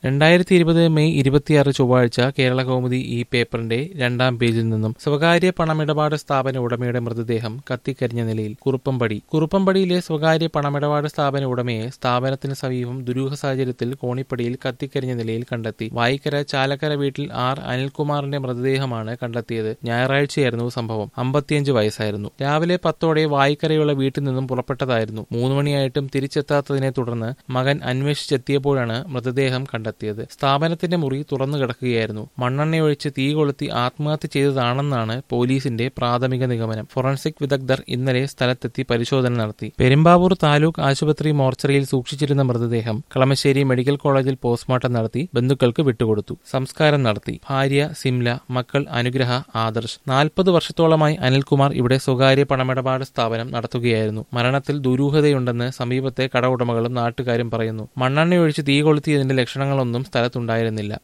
രണ്ടായിരത്തി ഇരുപത് മെയ് ഇരുപത്തിയാറ് ചൊവ്വാഴ്ച കേരള കൗമുദി ഈ പേപ്പറിന്റെ രണ്ടാം പേജിൽ നിന്നും സ്വകാര്യ പണമിടപാട് സ്ഥാപന ഉടമയുടെ മൃതദേഹം കത്തിക്കരിഞ്ഞ നിലയിൽ കുറുപ്പമ്പടി കുറുപ്പമ്പടിയിലെ സ്വകാര്യ പണമിടപാട് സ്ഥാപന ഉടമയെ സ്ഥാപനത്തിന് സമീപം ദുരൂഹ സാഹചര്യത്തിൽ കോണിപ്പടിയിൽ കത്തിക്കരിഞ്ഞ നിലയിൽ കണ്ടെത്തി വായിക്കര ചാലക്കര വീട്ടിൽ ആർ അനിൽകുമാറിന്റെ മൃതദേഹമാണ് കണ്ടെത്തിയത് ഞായറാഴ്ചയായിരുന്നു സംഭവം അമ്പത്തിയഞ്ച് വയസ്സായിരുന്നു രാവിലെ പത്തോടെ വായിക്കരയുള്ള വീട്ടിൽ നിന്നും പുറപ്പെട്ടതായിരുന്നു മൂന്ന് മണിയായിട്ടും തിരിച്ചെത്താത്തതിനെ തുടർന്ന് മകൻ അന്വേഷിച്ചെത്തിയപ്പോഴാണ് മൃതദേഹം കണ്ടെത്തിയത് സ്ഥാപനത്തിന്റെ മുറി തുറന്നു കിടക്കുകയായിരുന്നു മണ്ണെണ്ണയൊഴിച്ച് തീ കൊളുത്തി ആത്മഹത്യ ചെയ്തതാണെന്നാണ് പോലീസിന്റെ പ്രാഥമിക നിഗമനം ഫോറൻസിക് വിദഗ്ധർ ഇന്നലെ സ്ഥലത്തെത്തി പരിശോധന നടത്തി പെരുമ്പാവൂർ താലൂക്ക് ആശുപത്രി മോർച്ചറിയിൽ സൂക്ഷിച്ചിരുന്ന മൃതദേഹം കളമശ്ശേരി മെഡിക്കൽ കോളേജിൽ പോസ്റ്റ്മോർട്ടം നടത്തി ബന്ധുക്കൾക്ക് വിട്ടുകൊടുത്തു സംസ്കാരം നടത്തി ഭാര്യ സിംല മക്കൾ അനുഗ്രഹ ആദർശ് നാൽപ്പത് വർഷത്തോളമായി അനിൽകുമാർ ഇവിടെ സ്വകാര്യ പണമിടപാട് സ്ഥാപനം നടത്തുകയായിരുന്നു മരണത്തിൽ ദുരൂഹതയുണ്ടെന്ന് സമീപത്തെ കട ഉടമകളും നാട്ടുകാരും പറയുന്നു മണ്ണെണ്ണയൊഴിച്ച് തീ കൊളുത്തിയതിന്റെ ലക്ഷണങ്ങളൊന്നും സ്ഥലത്തുണ്ടായിരുന്നില്ല